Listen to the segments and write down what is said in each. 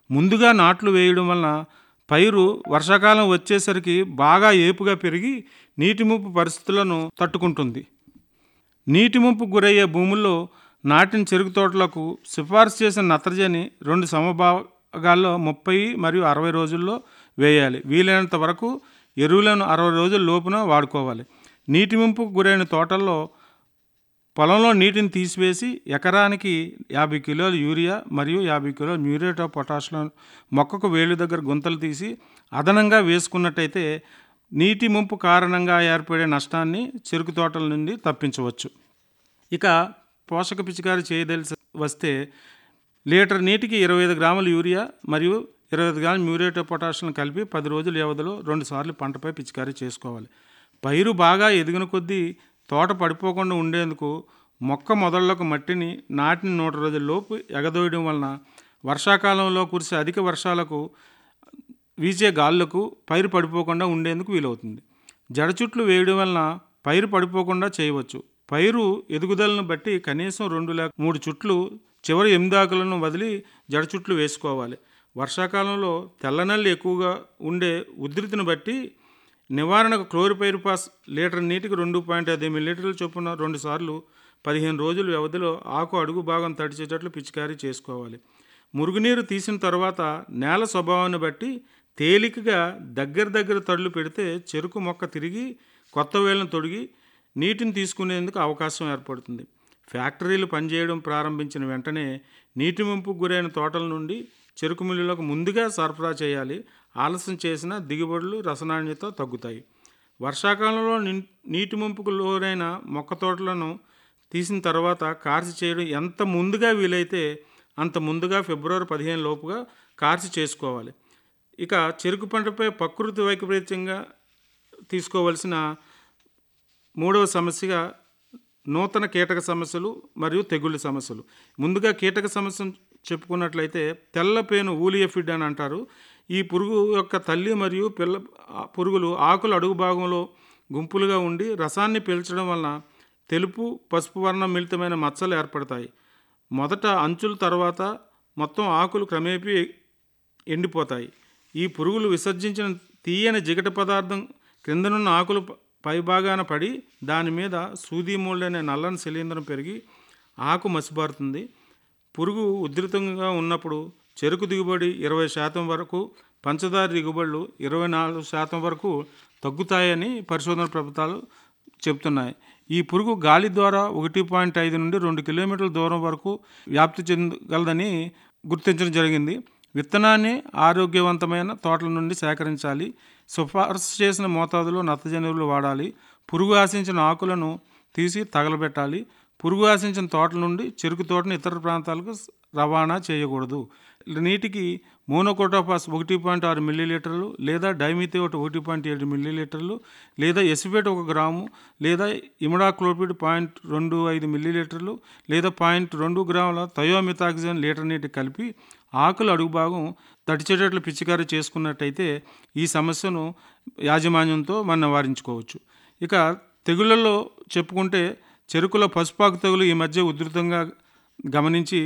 ముందుగా నాట్లు వేయడం వలన పైరు వర్షాకాలం వచ్చేసరికి బాగా ఏపుగా పెరిగి నీటి ముప్పు పరిస్థితులను తట్టుకుంటుంది నీటి ముంపుకు గురయ్యే భూముల్లో నాటిన చెరుకు తోటలకు సిఫార్సు చేసిన నత్రజని రెండు సమభాగాల్లో ముప్పై మరియు అరవై రోజుల్లో వేయాలి వీలైనంత వరకు ఎరువులను అరవై రోజుల లోపున వాడుకోవాలి నీటి ముంపుకు గురైన తోటల్లో పొలంలో నీటిని తీసివేసి ఎకరానికి యాభై కిలోల యూరియా మరియు యాభై కిలోల మ్యూరేట్ ఆఫ్ పొటాషియం మొక్కకు వేలు దగ్గర గుంతలు తీసి అదనంగా వేసుకున్నట్టయితే నీటి ముంపు కారణంగా ఏర్పడే నష్టాన్ని చెరుకు తోటల నుండి తప్పించవచ్చు ఇక పోషక పిచికారి చేయదలిసి వస్తే లీటర్ నీటికి ఇరవై ఐదు గ్రాముల యూరియా మరియు ఇరవై ఐదు గ్రాముల మ్యూరేట్ ఆఫ్ పొటాషియం కలిపి పది రోజుల వ్యవధిలో రెండు సార్లు పంటపై పిచికారీ చేసుకోవాలి పైరు బాగా ఎదిగిన కొద్దీ తోట పడిపోకుండా ఉండేందుకు మొక్క మొదళ్లకు మట్టిని నాటిన నూట రోజుల లోపు ఎగదోయడం వలన వర్షాకాలంలో కురిసే అధిక వర్షాలకు వీచే గాలులకు పైరు పడిపోకుండా ఉండేందుకు వీలవుతుంది జడ చుట్లు వేయడం వలన పైరు పడిపోకుండా చేయవచ్చు పైరు ఎదుగుదలను బట్టి కనీసం రెండు లేక మూడు చుట్లు చివరి ఎనిమిది ఆకులను వదిలి జడ చుట్లు వేసుకోవాలి వర్షాకాలంలో తెల్లనల్లి ఎక్కువగా ఉండే ఉధృతిని బట్టి నివారణకు క్లోరిపైరిపాస్ లీటర్ నీటికి రెండు పాయింట్ ఐదు మిల్లీలీటర్ల చొప్పున రెండు సార్లు పదిహేను రోజుల వ్యవధిలో ఆకు అడుగు భాగం తడిచేటట్లు పిచికారీ చేసుకోవాలి మురుగునీరు తీసిన తర్వాత నేల స్వభావాన్ని బట్టి తేలికగా దగ్గర దగ్గర తడులు పెడితే చెరుకు మొక్క తిరిగి కొత్త వేళ్ళను తొడిగి నీటిని తీసుకునేందుకు అవకాశం ఏర్పడుతుంది ఫ్యాక్టరీలు పనిచేయడం ప్రారంభించిన వెంటనే నీటి ముంపుకు గురైన తోటల నుండి చెరుకు మిల్లులకు ముందుగా సరఫరా చేయాలి ఆలస్యం చేసిన దిగుబడులు రసనాణ్యత తగ్గుతాయి వర్షాకాలంలో ని- నీటి ముంపుకు లోనైన మొక్క తోటలను తీసిన తర్వాత కార్చి చేయడం ఎంత ముందుగా వీలైతే అంత ముందుగా ఫిబ్రవరి పదిహేను లోపుగా కార్చి చేసుకోవాలి ఇక చెరుకు పంటపై ప్రకృతి వైపరీత్యంగా తీసుకోవలసిన మూడవ సమస్యగా నూతన కీటక సమస్యలు మరియు తెగుళ్ళ సమస్యలు ముందుగా కీటక సమస్య చెప్పుకున్నట్లయితే తెల్లపేను ఊలియఫిడ్ అని అంటారు ఈ పురుగు యొక్క తల్లి మరియు పిల్ల ఆ పురుగులు ఆకుల అడుగు భాగంలో గుంపులుగా ఉండి రసాన్ని పీల్చడం వలన తెలుపు పసుపు వర్ణం మిళితమైన మచ్చలు ఏర్పడతాయి మొదట అంచుల తర్వాత మొత్తం ఆకులు క్రమేపీ ఎండిపోతాయి ఈ పురుగులు విసర్జించిన తీయని జిగట పదార్థం క్రిందనున్న ఆకులు ప- పైభాగాన పడి దాని మీద సూది మూల్డ్ అనే నల్లని శిలీంధ్రం పెరిగి ఆకు మసిబారుతుంది పురుగు ఉధృతంగా ఉన్నప్పుడు చెరుకు దిగుబడి ఇరవై శాతం వరకు పంచదార దిగుబడులు ఇరవై నాలుగు శాతం వరకు తగ్గుతాయని పరిశోధన ప్రభుత్వాలు చెప్తున్నాయి ఈ పురుగు గాలి ద్వారా ఒకటి పాయింట్ ఐదు నుండి రెండు కిలోమీటర్ల దూరం వరకు వ్యాప్తి చెందగలదని గుర్తించడం జరిగింది విత్తనాన్ని ఆరోగ్యవంతమైన తోటల నుండి సేకరించాలి సిఫార్సు చేసిన మోతాదులో నత్తజనువులు వాడాలి పురుగు ఆశించిన ఆకులను తీసి తగలబెట్టాలి పురుగు ఆశించిన తోటల నుండి చెరుకు తోటను ఇతర ప్రాంతాలకు స్- రవాణా చేయకూడదు నీటికి మోనోకోటోపాస్ ఒకటి పాయింట్ ఆరు మిల్లీలీటర్లు లేదా డైమిథియోట్ ఒకటి పాయింట్ ఏడు మిల్లీలీటర్లు లేదా ఎసిఫేట్ ఒక గ్రాము లేదా ఇమిడాక్లోపిడ్ పాయింట్ రెండు ఐదు మిల్లీలీటర్లు లేదా పాయింట్ రెండు గ్రాముల థయోమితాక్సిజన్ లీటర్ నీటి కలిపి ఆకుల అడుగు భాగం తడిచేటట్లు పిచికారీ చేసుకున్నట్టయితే ఈ సమస్యను యాజమాన్యంతో మనం నివారించుకోవచ్చు ఇక తెగుళ్ళలో చెప్పుకుంటే చెరుకులో పసుపాకు తెగులు ఈ మధ్య ఉధృతంగా గమనించి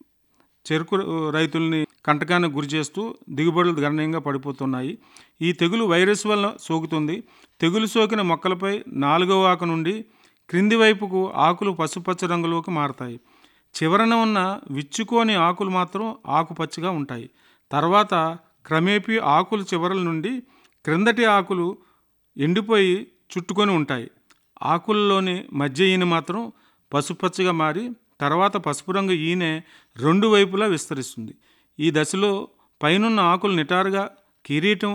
చెరుకు రైతుల్ని కంటకానికి గురి చేస్తూ దిగుబడులు గణనీయంగా పడిపోతున్నాయి ఈ తెగులు వైరస్ వల్ల సోకుతుంది తెగులు సోకిన మొక్కలపై నాలుగవ ఆకు నుండి క్రింది వైపుకు ఆకులు పసుపచ్చ రంగులోకి మారతాయి చివరన ఉన్న విచ్చుకోని ఆకులు మాత్రం ఆకుపచ్చగా ఉంటాయి తర్వాత క్రమేపీ ఆకుల చివరల నుండి క్రిందటి ఆకులు ఎండిపోయి చుట్టుకొని ఉంటాయి ఆకుల్లోని మధ్య ఈనె మాత్రం పసుపచ్చగా మారి తర్వాత పసుపు రంగు ఈనె రెండు వైపులా విస్తరిస్తుంది ఈ దశలో పైనున్న ఆకులు నిటారుగా కిరీటం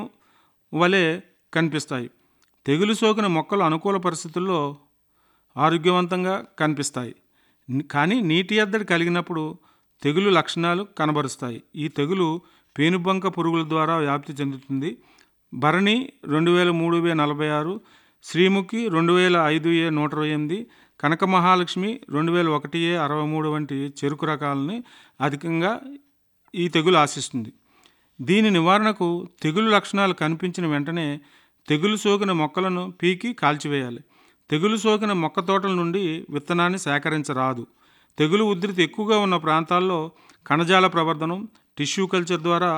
వలె కనిపిస్తాయి తెగులు సోకిన మొక్కలు అనుకూల పరిస్థితుల్లో ఆరోగ్యవంతంగా కనిపిస్తాయి ని- కానీ నీటి ఎద్దడి కలిగినప్పుడు తెగులు లక్షణాలు కనబరుస్తాయి ఈ తెగులు పేనుబంక పురుగుల ద్వారా వ్యాప్తి చెందుతుంది భరణి రెండు వేల మూడు వే నలభై ఆరు శ్రీముఖి రెండు వేల ఐదు ఏ నూట ఇరవై ఎనిమిది కనక మహాలక్ష్మి రెండు వేల ఒకటి ఏ అరవై మూడు వంటి చెరుకు రకాలని అధికంగా ఈ తెగులు ఆశిస్తుంది దీని నివారణకు తెగులు లక్షణాలు కనిపించిన వెంటనే తెగులు సోకిన మొక్కలను పీకి కాల్చివేయాలి తెగులు సోకిన మొక్క తోటల నుండి విత్తనాన్ని సేకరించరాదు తెగులు ఉధృతి ఎక్కువగా ఉన్న ప్రాంతాల్లో కణజాల ప్రవర్ధనం టిష్యూ కల్చర్ ద్వారా